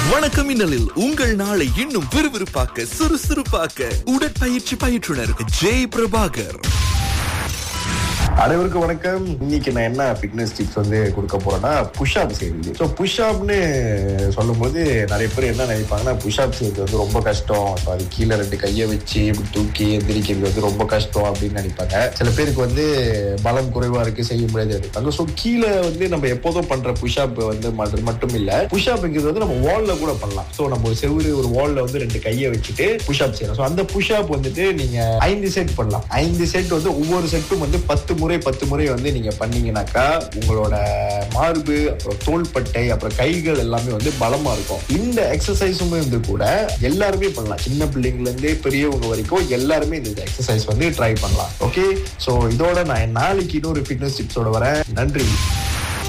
வணக்கம் இன்னலில் உங்கள் நாளை இன்னும் விறுவிறுப்பாக்க சுறுசுறுப்பாக்க உடற்பயிற்சி பயிற்றுனர் ஜெய் பிரபாகர் அனைவருக்கும் வணக்கம் இன்னைக்கு நான் என்ன ஃபிட்னஸ் டிப்ஸ் வந்து கொடுக்க போறேன்னா புஷ்அப் செய்யுது ஸோ புஷ்அப்னு சொல்லும்போது நிறைய பேர் என்ன நினைப்பாங்கன்னா புஷ்அப் செய்யறது வந்து ரொம்ப கஷ்டம் ஸோ அது கீழே ரெண்டு கையை வச்சு இப்படி தூக்கி எந்திரிக்கிறது வந்து ரொம்ப கஷ்டம் அப்படின்னு நினைப்பாங்க சில பேருக்கு வந்து பலம் குறைவா இருக்கு செய்ய முடியாது நினைப்பாங்க ஸோ கீழே வந்து நம்ம எப்போதும் பண்ற புஷ்அப் வந்து மட்~ மட்டும் இல்ல புஷ்அப்ங்கிறது வந்து நம்ம வால்ல கூட பண்ணலாம் ஸோ நம்ம ஒரு செவ்வறு ஒரு வால்ல வந்து ரெண்டு கையை வச்சுட்டு புஷ்அப் செய்யலாம் ஸோ அந்த புஷ்அப் வந்துட்டு நீங்க ஐந்து செட் பண்ணலாம் ஐந்து செட் வந்து ஒவ்வொரு செட்டும் வந்து பத்து முறை பத்து முறை வந்து நீங்க பண்ணீங்கன்னாக்கா உங்களோட மார்பு அப்புறம் தோள்பட்டை அப்புறம் கைகள் எல்லாமே வந்து பலமா இருக்கும் இந்த எக்ஸசைஸும் வந்து கூட எல்லாருமே பண்ணலாம் சின்ன பிள்ளைங்கள்ல இருந்தே பெரியவங்க வரைக்கும் எல்லாருமே இந்த எக்ஸசைஸ் வந்து ட்ரை பண்ணலாம் ஓகே ஸோ இதோட நான் நாளைக்கு இன்னொரு ஃபிட்னஸ் டிப்ஸோட வரேன் நன்றி